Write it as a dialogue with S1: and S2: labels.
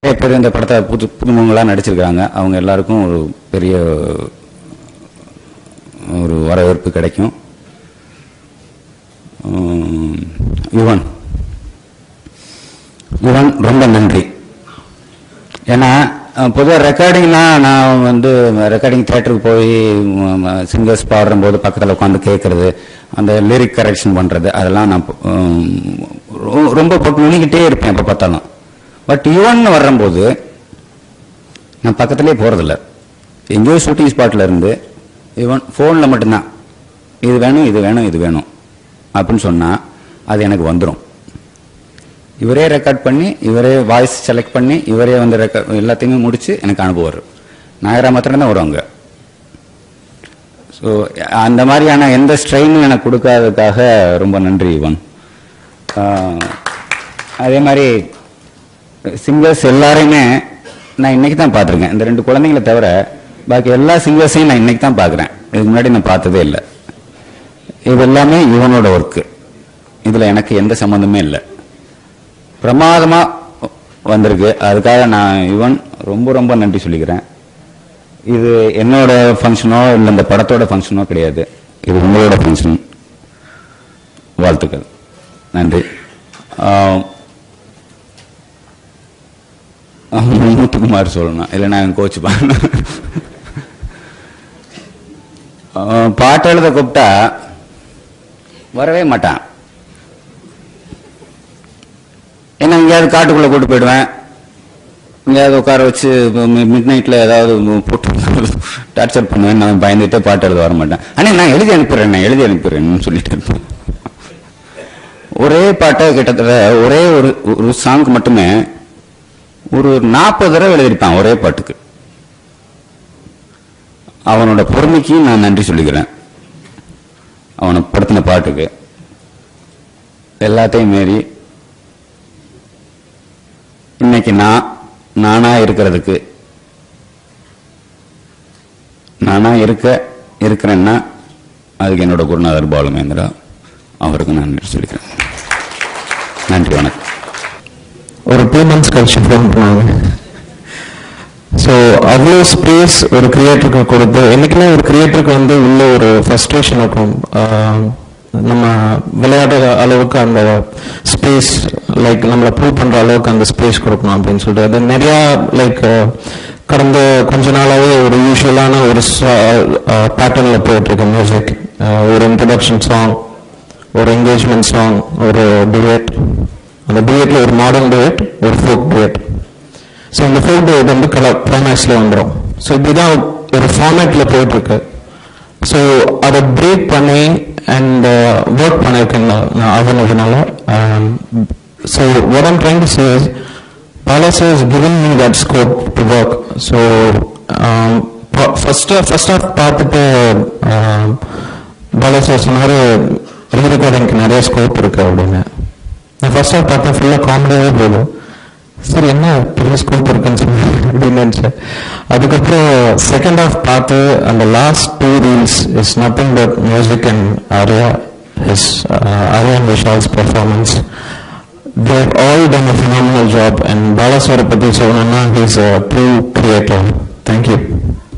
S1: நிறைய பேர் இந்த படத்தை புது புதுமுகங்களாக நடிச்சிருக்காங்க அவங்க எல்லாருக்கும் ஒரு பெரிய ஒரு வரவேற்பு கிடைக்கும் உம், யுவன் யுவன் ரொம்ப நன்றி ஏன்னா பொதுவாக ரெக்கார்டிங்லாம் நான் வந்து ரெக்கார்டிங் தேட்டருக்கு போய் சிங்கர்ஸ் பாடும்போது பக்கத்தில் உட்காந்து கேட்கறது அந்த லிரிக் கரெக்ஷன் பண்ணுறது அதெல்லாம் நான் உம், ரொ- ரொம்ப போட்டு நுணிக்கிட்டே இருப்பேன் எப்போ பார்த்தாலும் பட் யுவன் வரும்போது நான் பக்கத்துலேயே போகிறதில்ல எங்கேயோ ஷூட்டிங் ஸ்பாட்டில் இருந்து யுவன் ஃபோனில் மட்டும்தான் இது வேணும் இது வேணும் இது வேணும் அப்படின்னு சொன்னால் அது எனக்கு வந்துடும் இவரே ரெக்கார்ட் பண்ணி இவரே வாய்ஸ் செலக்ட் பண்ணி இவரே வந்து ரெக்கார்ட் எல்லாத்தையுமே முடிச்சு எனக்கு அனுப்புவார் நாயரா மாத்திரம் தான் வருவாங்க ஸோ அந்த மாதிரியான எந்த ஸ்ட்ரெயினும் எனக்கு கொடுக்காததுக்காக ரொம்ப நன்றி இவன் ஆஹ், அதே மாதிரி சிங்கர்ஸ் எல்லாரையுமே நான் இன்னைக்கு தான் பார்த்துருக்கேன் இந்த ரெண்டு குழந்தைங்களை தவிர பாக்கி எல்லா சிங்கர்ஸையும் நான் இன்னைக்கு தான் பார்க்குறேன் இதுக்கு முன்னாடி நான் பார்த்ததே இல்லை இது எல்லாமே இவனோட ஒர்க்கு இதில் எனக்கு எந்த சம்மந்தமே இல்லை பிரமாதமா வந்திருக்கு அதுக்காக நான் இவன் ரொம்ப ரொம்ப நன்றி சொல்லிக்கிறேன் இது என்னோட ஃபங்க்ஷனோ இல்லை இந்த படத்தோட ஃபங்க்ஷனோ கிடையாது இது உங்களோட ஃபங்க்ஷன் வாழ்த்துக்கள் நன்றி ஆஹ், முத்துக்குமார் சொல்லணும் இல்லை நான் கோச்சுப்பேன் பாட்டு எழுத கூப்பிட்டா வரவே மாட்டான் ஏன்னா எங்கேயாவது காட்டுக்குள்ள கூட்டு போயிடுவேன் எங்கேயாவது உட்கார வச்சு மிட் நைட்ல ஏதாவது போட்டு டார்ச்சர் பண்ணுவேன் நான் பயந்துட்டே பாட்டு எழுத வர மாட்டேன் ஆனால் நான் எழுதி அனுப்பிடுறேன் நான் எழுதி அனுப்பிடுறேன்னு சொல்லிட்டு இருப்பேன் ஒரே பாட்டை கிட்டத்தட்ட ஒரே ஒரு ஒரு சாங் மட்டுமே ஒரு நாற்பது தடவை எழுதியிருப்பான் ஒரே பாட்டுக்கு அவனோட பொறுமைக்கு நான் நன்றி சொல்லிக்கிறேன் அவனை படுத்தின பாட்டுக்கு எல்லாத்தையும் மீறி இன்னைக்கு நான் நானா இருக்கிறதுக்கு நானா இருக்க இருக்கிறேன்னா அதுக்கு என்னோட குருநாதர் பாலுமேந்திரா அவருக்கு நான் நன்றி சொல்லிக்கிறேன் நன்றி வணக்கம்
S2: ஒரு டூ மந்த்ஸ் கழிச்சு ஃபோன் பண்ணாங்க ஸோ அவ்வளோ ஸ்பேஸ் ஒரு கிரியேட்டருக்கு கொடுத்து என்னைக்குமே ஒரு கிரியேட்டருக்கு வந்து உள்ள ஒரு ஃப்ரஸ்ட்ரேஷன் இருக்கும் ஆஹ் நம்ம விளையாடுற அளவுக்கு அந்த ஸ்பேஸ் லைக் நம்மளை ப்ரூவ் பண்ற அளவுக்கு அந்த ஸ்பேஸ் கொடுக்கணும் அப்படின்னு சொல்லிட்டு அது நிறையா லைக் கடந்த கொஞ்ச நாளாவே ஒரு யூஸ்வலான ஒரு பேட்டர்ன்ல போயிட்டு இருக்கு மியூசிக் ஒரு இன்ட்ரடக்ஷன் சாங் ஒரு என்கேஜ்மெண்ட் சாங் ஒரு டுவேட் அந்த டுவேட்ல ஒரு மாடர்ன் டுவேட் ஒரு ஃபோக் டுவேட் ஸோ இந்த ஃபோக் டுவேட் வந்து கல கிளைமேக்ஸ்ல வந்துடும் ஸோ இப்படிதான் ஒரு ஃபார்மேட்ல போயிட்டு இருக்கு ஸோ அதை பிரேக் பண்ணி அண்ட் ஒர்க் பண்ணியிருக்கேன் நான் நான் அவனதுனால so what I'm trying to say is Palace has given me that scope to work. So um, ப- first first half பார்த்துட்டு பாலா சார் சொன்னாரு ரீரெக்கார்டிங்க்கு நிறைய ஸ்கோப் இருக்கு அப்படின்னு நான் ஃபர்ஸ்ட் ஹாஃப் பார்த்தேன் ஃபுல்லாக காமெடியாகவே போகுது சரி என்ன பெரிய ஸ்கோப் இருக்குன்னு சொல்லி அப்படின்னு நினைச்சேன் அதுக்கப்புறம் செகண்ட் ஹாஃப் பார்த்து அந்த last two reels is nothing but music and Arya is Arya and Vishal's performance they have all done a phenomenal job and Balaswara Pati Savanana is a true creator. Thank you.